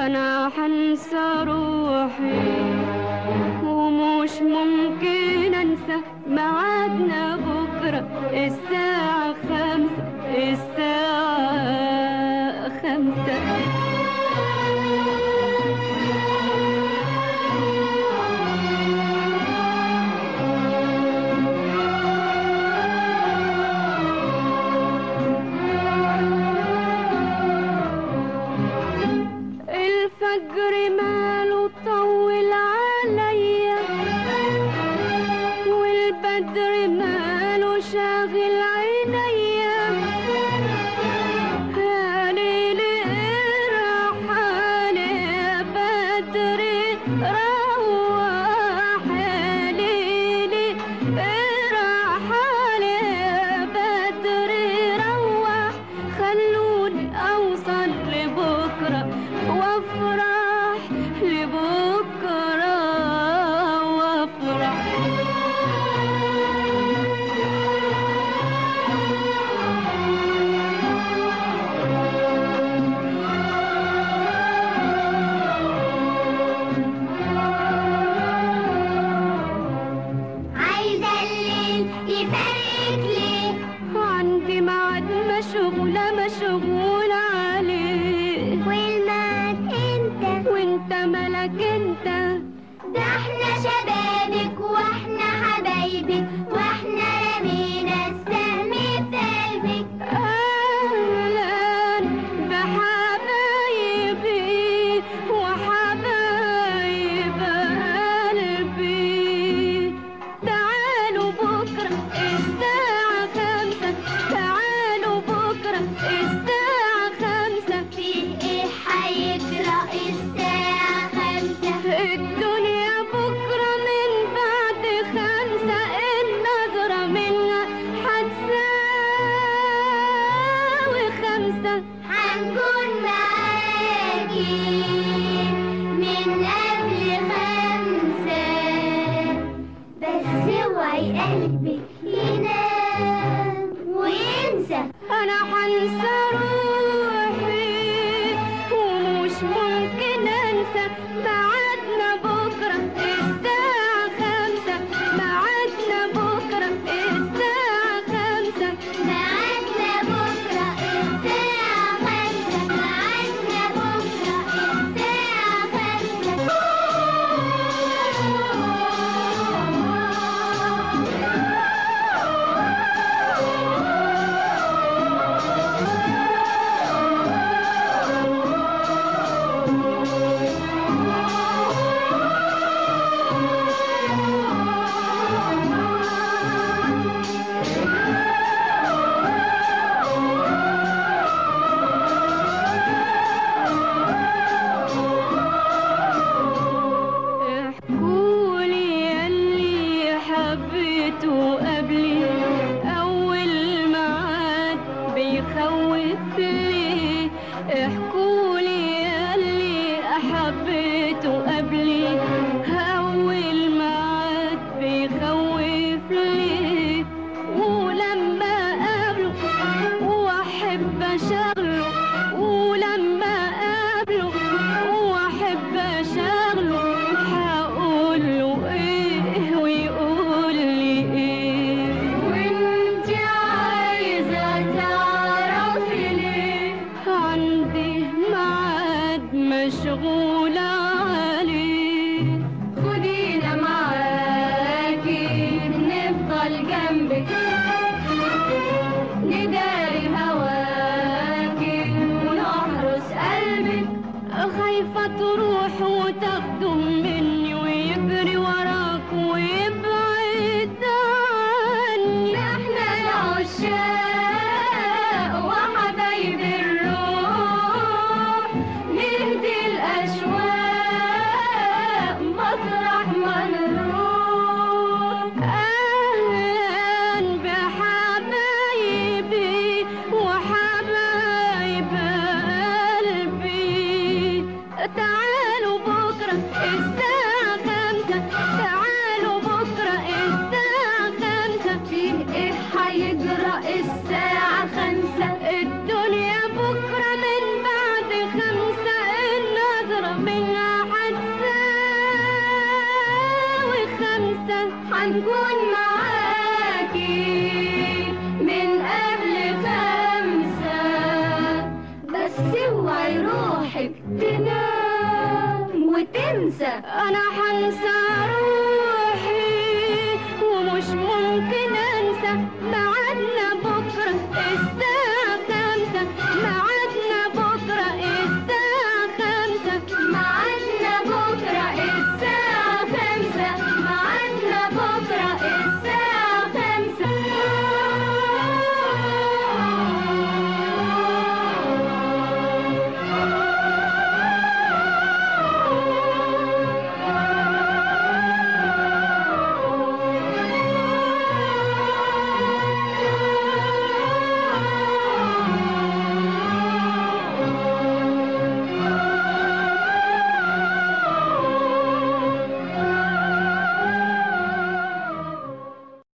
انا حنسى روحي ومش ممكن انسى ميعادنا بكره الساعه خمسة الساعه خمسة الفجر ماله طول عليا والبدر ماله شاغل عينيا يا ليلي ارحل يا بدر روح يا ليلي ارحل يا بدر روح خلوني اوصل لبكره وافرح لبكره وافرح عايزة الليل يفارق لي عندي ميعاد مشغولة مشغولة عليه والمات انت وانت ملك انت ده احنا شبابك واحنا حبايبك واحنا رمينا السهم في قلبك اهلا بحبايبي وحبايب قلبي تعالوا بكرة الساعة خمسة تعالوا بكرة الساعة خمسة فيه ايه هيجرى الساعة خمسة الدنيا بكرة من بعد خمسة النظرة منها هتساوي خمسة هنكون معاكي من قبل خمسة بس اوعي قلبك ينام وينسى أنا حنسى روحي ومش ممكن أنسى ميعادنا بكرة الساعة خمسة ميعادنا بكرة الساعة خمسة ميعادنا بكرة الساعة خمسة ميعادنا بكرة الساعة احكولي ياللي حبيته قبلي أول معاد بيخوف لي احكولي ياللي حبيته قبلي أول معاد بيخوف لي ولما قابله وأحب أشغله ولما قابله وأحب أشغله هقول له إيه ويقول لي إيه وأنت عايزة تعرفي ليه عندي ميعاد مشغولة عليه خدينا معاكي نفضل جنبك نداري هواكي ونحرس قلبك خايفة تروح وتاخده مني ويجري وراك ويبعد عني احنا العشاق وحبايب الروح نهدي الأشواق مطرح ما نروح أهلا بحبايبي وحبايب قلبي تعالوا بكرة الساعة هنكون معاكي من قبل خمسة بس اوعي روحك تنام وتنسى انا هنسى روحي